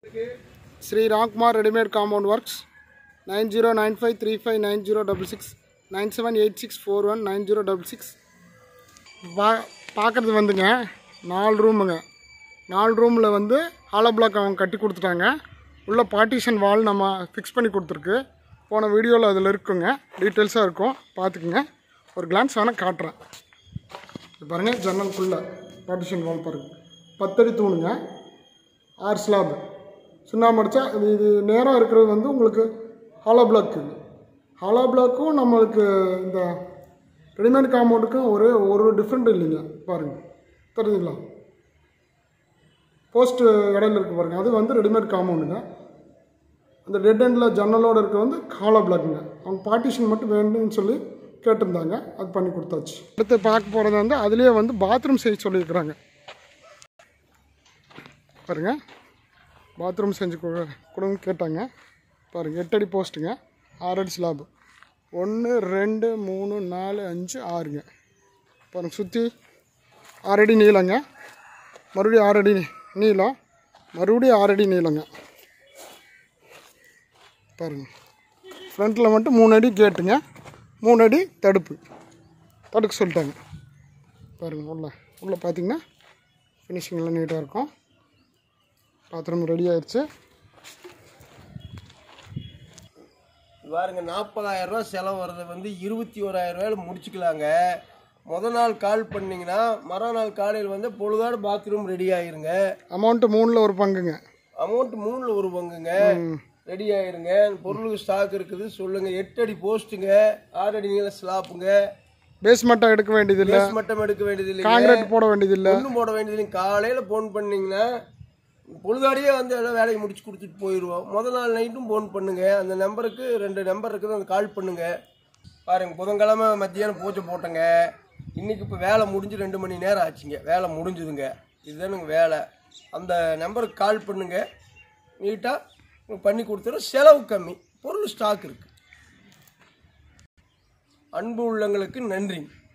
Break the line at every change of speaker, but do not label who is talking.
Shri Ramkumar readymade compound works nine zero nine five three five nine zero double six nine seven eight six four one nine zero double six பா பார்க்குறது வந்துங்க நாலு ரூமுங்க நாலு ரூமில் வந்து hollow block அவங்க கட்டி கொடுத்துட்டாங்க உள்ள பார்ட்டிஷன் வால் நம்ம ஃபிக்ஸ் பண்ணி கொடுத்துருக்கு போன வீடியோவில் அதில் இருக்குங்க டீட்டெயில்ஸாக இருக்கும் பார்த்துக்குங்க ஒரு கிளான்ஸ் வேணால் காட்டுறேன் இது பாருங்கள் ஜன்னலுக்குள்ளே பார்ட்டிஷன் வால் பாருங்கள் பத்தடி தூணுங்க ஆறு ஸ்லாப் சுண்ணாம்பு அடித்தா இது இது நேராக இருக்கிறது வந்து உங்களுக்கு ஹாலோ பிளாக் இது ஹாலோ பிளாக்கும் நம்மளுக்கு இந்த ரெடிமேட் காம்பவுண்டுக்கும் ஒரே ஒரு டிஃப்ரெண்ட் இல்லைங்க பாருங்கள் தெரியுதுங்களா போஸ்ட் இடையில இருக்குது பாருங்கள் அது வந்து ரெடிமேட் காம்பவுண்டுங்க அந்த டெட் எண்டில் ஜன்னலோடு இருக்க வந்து ஹாலோ பிளாக்குங்க அவங்க பார்ட்டிஷன் மட்டும் வேணும்னு சொல்லி கேட்டிருந்தாங்க அது பண்ணி கொடுத்தாச்சு அடுத்து பார்க்க போகிறது வந்து அதுலேயே வந்து பாத்ரூம் செய்ய சொல்லியிருக்கிறாங்க பாருங்க பாத்ரூம் செஞ்சு கொடு கொடுங்க கேட்டாங்க பாருங்கள் எட்டடி போஸ்ட்டுங்க ஆறடி ஸ்லாப் ஒன்று ரெண்டு மூணு நாலு அஞ்சு ஆறுங்க பாருங்க சுற்றி ஆறடி நீளங்க மறுபடியும் ஆறடி நீளம் மறுபடியும் ஆறடி நீளங்க பாருங்க ஃப்ரண்ட்டில் மட்டும் மூணு அடி கேட்டுங்க மூணு அடி தடுப்பு தடுக்க சொல்லிட்டாங்க பாருங்கள் உள்ள உள்ளே பார்த்தீங்கன்னா ஃபினிஷிங்லாம் நீட்டாக இருக்கும் பாத்ரூம் ரெடி ஆயிடுச்சு
பாருங்க நாற்பதாயிரம் ரூபா செலவு வர்றதை வந்து இருபத்தி ஓராயிரம் ரூபாயில முடிச்சுக்கலாங்க முத நாள் கால் பண்ணீங்கன்னா மறுநாள் காலையில் வந்து பொழுதாடு பாத்ரூம் ரெடி ஆயிருங்க
அமௌண்ட்டு மூணில் ஒரு பங்குங்க
அமௌண்ட் மூணுல ஒரு பங்குங்க ரெடி ஆயிருங்க பொருளுக்கு ஸ்டாக் இருக்குது சொல்லுங்க எட்டு அடி போஸ்ட்டுங்க ஆறு அடி நீள ஸ்லாப்புங்க
பேஸ்மெண்ட்டாக எடுக்க வேண்டியதில்லை
பேஸ் மட்டம் எடுக்க வேண்டியது இல்லைங்க
காங்கிரீட் போட வேண்டியதில்லை
ஒன்றும் போட வேண்டியது இல்லைங்க காலையில ஃபோன் பண்ணீங்கன்னா பொழுதாடியே வந்து எல்லாம் வேலையை முடிச்சு கொடுத்துட்டு போயிடுவோம் முத நாள் நைட்டும் ஃபோன் பண்ணுங்க அந்த நம்பருக்கு ரெண்டு நம்பர் இருக்குது அந்த கால் பண்ணுங்க பாருங்க புதன்கிழமை மத்தியானம் பூஜை போட்டேங்க இன்னைக்கு இப்போ வேலை முடிஞ்சு ரெண்டு மணி நேரம் ஆச்சுங்க வேலை முடிஞ்சுதுங்க இதுதானுங்க வேலை அந்த நம்பருக்கு கால் பண்ணுங்க நீட்டாக பண்ணி கொடுத்துரும் செலவு கம்மி பொருள் ஸ்டாக் இருக்கு அன்பு உள்ளங்களுக்கு நன்றி